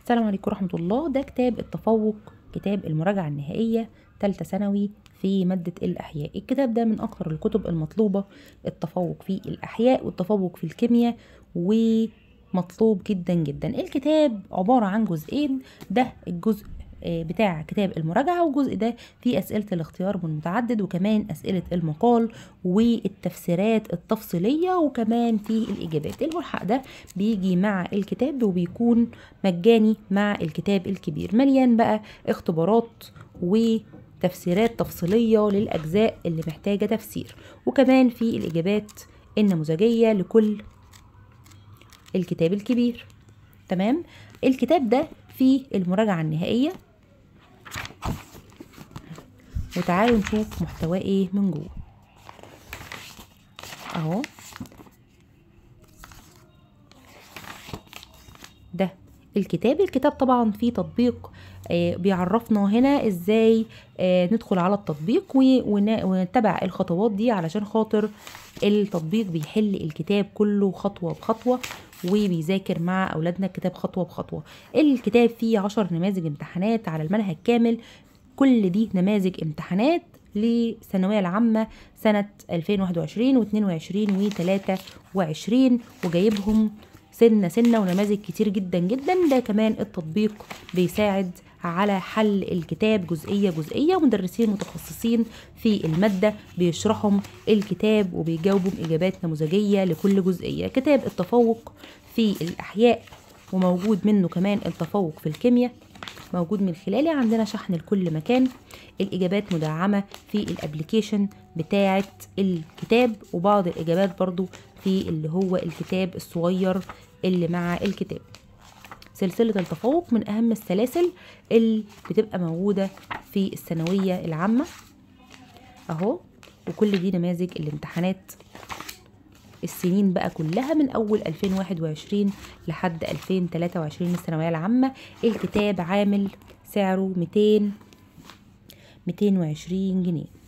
السلام عليكم ورحمة الله ده كتاب التفوق كتاب المراجعة النهائية تالتة ثانوي في مادة الأحياء الكتاب ده من أكثر الكتب المطلوبة التفوق في الأحياء والتفوق في الكيمياء ومطلوب جدا جدا الكتاب عبارة عن جزئين ده الجزء آه، بتاع كتاب المراجعة والجزء ده فيه أسئلة الاختيار من متعدد وكمان أسئلة المقال والتفسيرات التفصيلية وكمان فيه الإجابات الملحق ده بيجي مع الكتاب وبيكون مجاني مع الكتاب الكبير مليان بقى اختبارات و تفسيرات تفصيلية للأجزاء اللي محتاجة تفسير وكمان في الإجابات النموذجية لكل الكتاب الكبير تمام الكتاب ده فيه المراجعة النهائية وتعالوا نشوف محتواه ايه من جوه اهو ده الكتاب الكتاب طبعا فيه تطبيق آه، بيعرفنا هنا ازاي آه، ندخل على التطبيق و- ون- ونتبع الخطوات دي علشان خاطر التطبيق بيحل الكتاب كله خطوة بخطوة وبيذاكر مع أولادنا الكتاب خطوة بخطوة الكتاب فيه عشر نماذج امتحانات على المنهج كامل كل دي نماذج امتحانات للثانوية العامة سنة 2021 و22 و23 وجايبهم سنة سنة ونماذج كتير جدا جدا ده كمان التطبيق بيساعد على حل الكتاب جزئية جزئية ومدرسين متخصصين في المادة بيشرحهم الكتاب وبيجاوبوا بإجابات نموذجية لكل جزئية كتاب التفوق في الأحياء وموجود منه كمان التفوق في الكيمياء موجود من خلاله عندنا شحن لكل مكان الإجابات مدعمة في الابليكيشن بتاعة الكتاب وبعض الإجابات برضو في اللي هو الكتاب الصغير اللي مع الكتاب سلسلة التفوق من أهم السلاسل اللي بتبقى موجودة في الثانوية العامة أهو وكل دي نماذج الامتحانات السنين بقى كلها من أول 2021 لحد 2023 الثانوية العامة الكتاب عامل سعره 200 220 جنيه